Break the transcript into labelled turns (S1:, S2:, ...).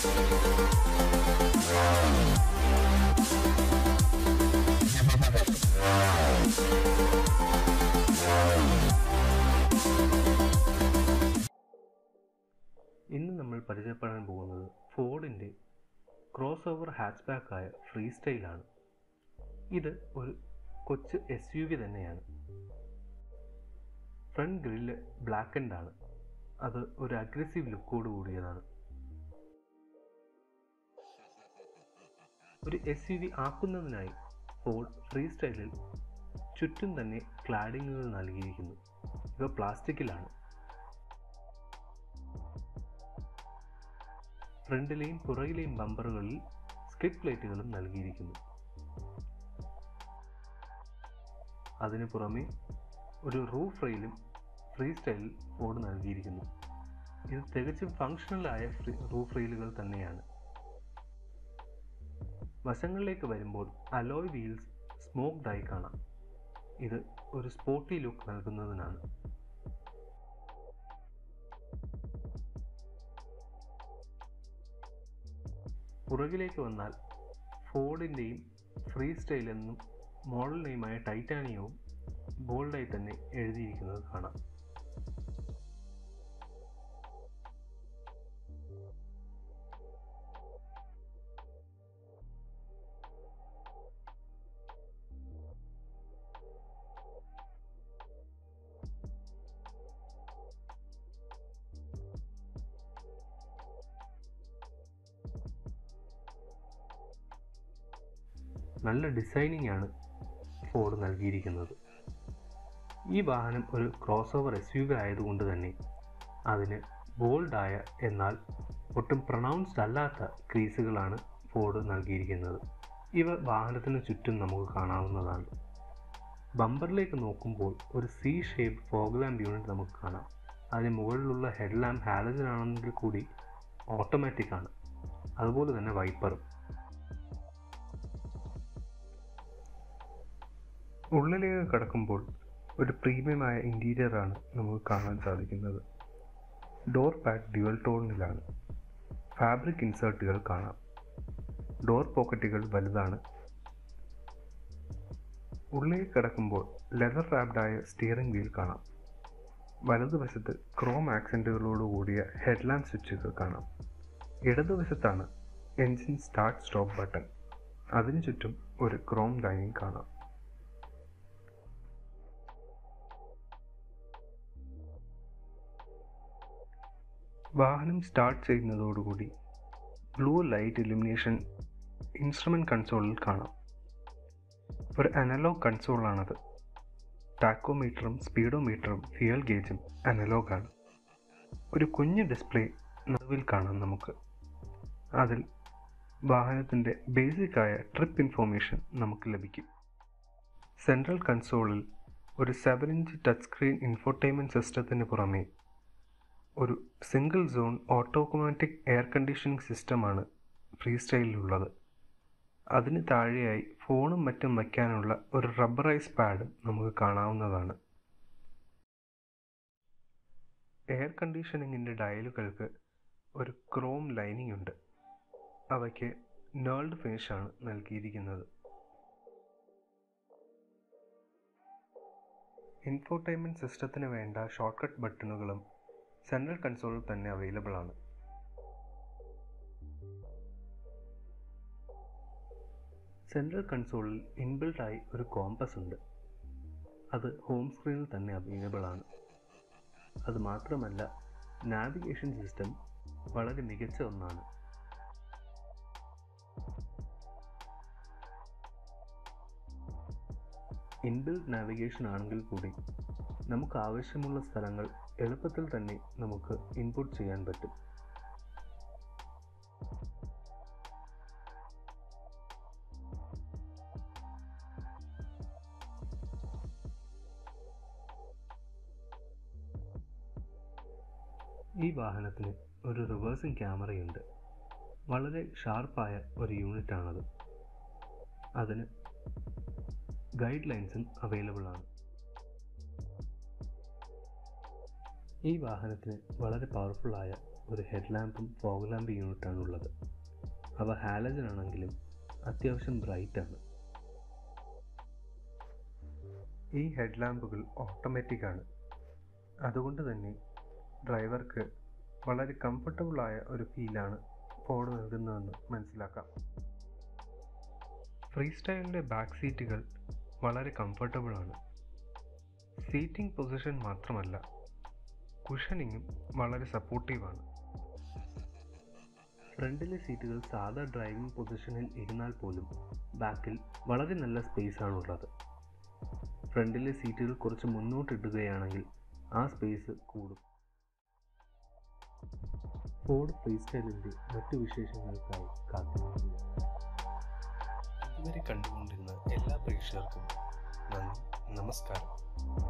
S1: ഇന്ന് നമ്മൾ പരിചയപ്പെടാൻ പോകുന്നത് ഫോർഡിൻ്റെ ക്രോസ് ഓവർ ഹാച്ച്ബാക്കായ ഫ്രീ സ്റ്റൈലാണ് ഇത് ഒരു കൊച്ചു എസ് യു വി തന്നെയാണ് ഫ്രണ്ട് ഗ്രില്ല് ബ്ലാക്ക് ആൻഡ് ആണ് അത് ഒരു അഗ്രസീവ് ലുക്കോട് കൂടിയതാണ് ഒരു എസ് യു വി ആക്കുന്നതിനായി ഫോർഡ് ഫ്രീ സ്റ്റൈലിൽ ചുറ്റും തന്നെ ക്ലാഡിങ്ങുകൾ നൽകിയിരിക്കുന്നു ഇവ പ്ലാസ്റ്റിക്കിലാണ് ഫ്രണ്ടിലെയും പുറകിലെയും ബമ്പറുകളിൽ സ്കിഡ് പ്ലേറ്റുകളും നൽകിയിരിക്കുന്നു അതിനു പുറമെ ഒരു റൂഫ് റെയിലും ഫ്രീ സ്റ്റൈലിൽ ഫോർഡ് നൽകിയിരിക്കുന്നു ഇത് തികച്ചും ഫങ്ഷണലായ റൂഫ് റെയിലുകൾ തന്നെയാണ് വശങ്ങളിലേക്ക് വരുമ്പോൾ അലോയ് വീൽസ് സ്മോക്ഡായി കാണാം ഇത് ഒരു സ്പോർട്ടി ലുക്ക് നൽകുന്നതിനാണ് പുറകിലേക്ക് വന്നാൽ ഫോർഡിൻ്റെയും ഫ്രീ സ്റ്റൈൽ എന്നും മോഡൽ നെയിമായ ടൈറ്റാനിയവും ബോൾഡായി തന്നെ എഴുതിയിരിക്കുന്നത് കാണാം നല്ല ഡിസൈനിങ് ആണ് ഫോർഡ് നൽകിയിരിക്കുന്നത് ഈ വാഹനം ഒരു cross over S U V ആയതുകൊണ്ട് തന്നെ അതിന് ബോൾഡായ എന്നാൽ ഒട്ടും പ്രൊണൗൺസ്ഡ് അല്ലാത്ത ക്രീസുകളാണ് ഫോർഡ് നൽകിയിരിക്കുന്നത് ഇവ വാഹനത്തിന് ചുറ്റും നമുക്ക് കാണാവുന്നതാണ് ബമ്പറിലേക്ക് നോക്കുമ്പോൾ ഒരു C shape fog lamp unit നമുക്ക് കാണാം അതിന് മുകളിലുള്ള ഹെഡ് ലാമ്പ് ഹാലജൻ ആണെങ്കിൽ കൂടി ഓട്ടോമാറ്റിക് ആണ് അതുപോലെ തന്നെ വൈപ്പറും ഉള്ളിലേക്ക് കടക്കുമ്പോൾ ഒരു പ്രീമിയമായ ഇൻറ്റീരിയറാണ് നമുക്ക് കാണാൻ സാധിക്കുന്നത് ഡോർ പാഡ് ഡ്യുവൽ ടോണിലാണ് ഫാബ്രിക് ഇൻസേർട്ടുകൾ കാണാം ഡോർ പോക്കറ്റുകൾ വലുതാണ് ഉള്ളിലേക്ക് കിടക്കുമ്പോൾ ലെതർ റാപ്ഡായ സ്റ്റിയറിംഗ് വീൽ കാണാം വലതുവശത്ത് ക്രോം ആക്സൻറ്റുകളോട് കൂടിയ ഹെഡ്ലാമ്പ് സ്വിച്ചുകൾ കാണാം ഇടതുവശത്താണ് എൻജിൻ സ്റ്റാർട്ട് സ്റ്റോപ്പ് ബട്ടൺ അതിനു ചുറ്റും ഒരു ക്രോം ലൈനിങ് കാണാം വാഹനം സ്റ്റാർട്ട് ചെയ്യുന്നതോടുകൂടി ബ്ലൂ ലൈറ്റ് ഇലുമിനേഷൻ ഇൻസ്ട്രുമെൻറ്റ് കൺസോളിൽ കാണാം ഒരു അനലോഗ് കൺസോളാണത് ടാക്കോമീറ്ററും സ്പീഡോമീറ്ററും ഫ്യൂൽ ഗേജും അനലോഗാണ് ഒരു കുഞ്ഞ് ഡിസ്പ്ലേ നടുവിൽ കാണാം നമുക്ക് അതിൽ വാഹനത്തിൻ്റെ ബേസിക്കായ ട്രിപ്പ് ഇൻഫോർമേഷൻ നമുക്ക് ലഭിക്കും സെൻട്രൽ കൺസോളിൽ ഒരു seven inch touch screen infotainment സിസ്റ്റത്തിന് പുറമേ ഒരു single zone automatic air conditioning സിസ്റ്റമാണ് ഫ്രീ സ്റ്റൈലിലുള്ളത് അതിന് താഴെയായി ഫോണും മറ്റും വയ്ക്കാനുള്ള ഒരു റബ്ബറൈസ് പാഡ് നമുക്ക് കാണാവുന്നതാണ് എയർ കണ്ടീഷനിങ്ങിൻ്റെ ഡയലുകൾക്ക് ഒരു ക്രോം ലൈനിങ് ഉണ്ട് അവയ്ക്ക് നേൾഡ് ഫിനിഷാണ് നൽകിയിരിക്കുന്നത് ഇൻഫോർടൈൻമെൻറ്റ് സിസ്റ്റത്തിന് വേണ്ട ഷോർട്ട് കട്ട് ബട്ടണുകളും സെൻട്രൽ കൺസോളിൽ തന്നെ അവൈലബിൾ ആണ് സെൻട്രൽ കൺസോളിൽ ഇൻബിൽട്ടായി ഒരു കോമ്പസ് ഉണ്ട് അത് ഹോം സ്ക്രീനിൽ തന്നെ അവൈലബിൾ ആണ് അത് മാത്രമല്ല നാവിഗേഷൻ സിസ്റ്റം വളരെ മികച്ച ഒന്നാണ് ഇൻബിൽഡ് നാവിഗേഷൻ ആണെങ്കിൽ കൂടി നമുക്ക് ആവശ്യമുള്ള സ്ഥലങ്ങൾ എളുപ്പത്തിൽ തന്നെ നമുക്ക് ഇൻപുട്ട് ചെയ്യാൻ പറ്റും ഈ വാഹനത്തിന് ഒരു റിവേഴ്സിംഗ് ക്യാമറയുണ്ട് വളരെ ഷാർപ്പായ ഒരു യൂണിറ്റാണത് അതിന് ഗൈഡ് ലൈൻസും അവൈലബിൾ ആണ് ഈ വാഹനത്തിന് വളരെ പവർഫുള്ളായ ഒരു ഹെഡ്ലാമ്പും ഫോഗ് ലാമ്പ് യൂണിറ്റാണ് ഉള്ളത് അവ ഹാലജൻ ആണെങ്കിലും അത്യാവശ്യം ബ്രൈറ്റ് ആണ് ഈ ഹെഡ്ലാമ്പുകൾ ഓട്ടോമാറ്റിക് ആണ് അതുകൊണ്ട് തന്നെ ഡ്രൈവർക്ക് വളരെ കംഫർട്ടബിളായ ഒരു ഫീലാണ് ഫോർഡ് നൽകുന്നതെന്ന് മനസ്സിലാക്കാം ഫ്രീ സ്റ്റൈലിൻ്റെ ബാക്ക് സീറ്റുകൾ വളരെ കംഫർട്ടബിൾ ആണ് സീറ്റിംഗ് പൊസിഷൻ മാത്രമല്ല കുഷനിങ്ങും വളരെ സപ്പോർട്ടീവാണ് ഫ്രണ്ടിലെ സീറ്റുകൾ സാധാ ഡ്രൈവിംഗ് പൊസിഷനിൽ ഇരുന്നാൽ പോലും ബാക്കിൽ വളരെ നല്ല സ്പേസ് ആണുള്ളത് ഫ്രണ്ടിലെ സീറ്റുകൾ കുറച്ച് മുന്നോട്ടിടുകയാണെങ്കിൽ ആ സ്പേസ് കൂടും ഫോർഡ് ഫ്രീ സ്റ്റൈലിൻ്റെ മറ്റു വിശേഷങ്ങൾക്കായി കാത്തിരിക്കുക ഇതുവരെ കണ്ടുകൊണ്ടിരുന്ന എല്ലാ പ്രേക്ഷകർക്കും നന്ദി നമസ്കാരം